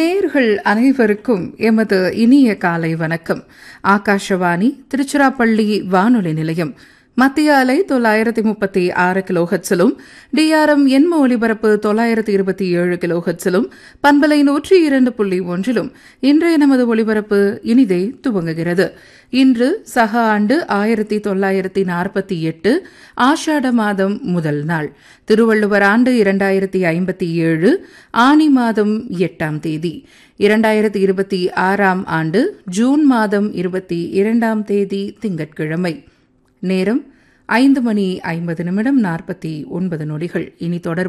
நேர்கள் அனைவருக்கும் எமது இனிய காலை வணக்கம் ஆகாஷவாணி திருச்சிராப்பள்ளி வானொலி நிலையம் மத்திய அலை தொள்ளாயிரத்தி முப்பத்தி ஆறு கிலோஹெட்ஸிலும் டிஆர்எம் எண்ம ஒலிபரப்பு தொள்ளாயிரத்தி இருபத்தி ஏழு கிலோஹெட்ஸிலும் பண்பலை நூற்றி இரண்டு புள்ளி ஒன்றிலும் இன்றைய நமது ஒலிபரப்பு இனிதே துவங்குகிறது இன்று சக ஆண்டு ஆயிரத்தி தொள்ளாயிரத்தி நாற்பத்தி எட்டு ஆஷாட மாதம் முதல் நாள் திருவள்ளுவர் ஆண்டு இரண்டாயிரத்தி ஐம்பத்தி ஏழு ஆனி மாதம் எட்டாம் தேதி இரண்டாயிரத்தி இருபத்தி ஆறாம் ஆண்டு ஜூன் மாதம் இருபத்தி இரண்டாம் தேதி திங்கட்கிழமை நேரம் ஐந்து மணி ஐம்பது நிமிடம் நாற்பத்தி ஒன்பது நொடிகள் இனி தொடர்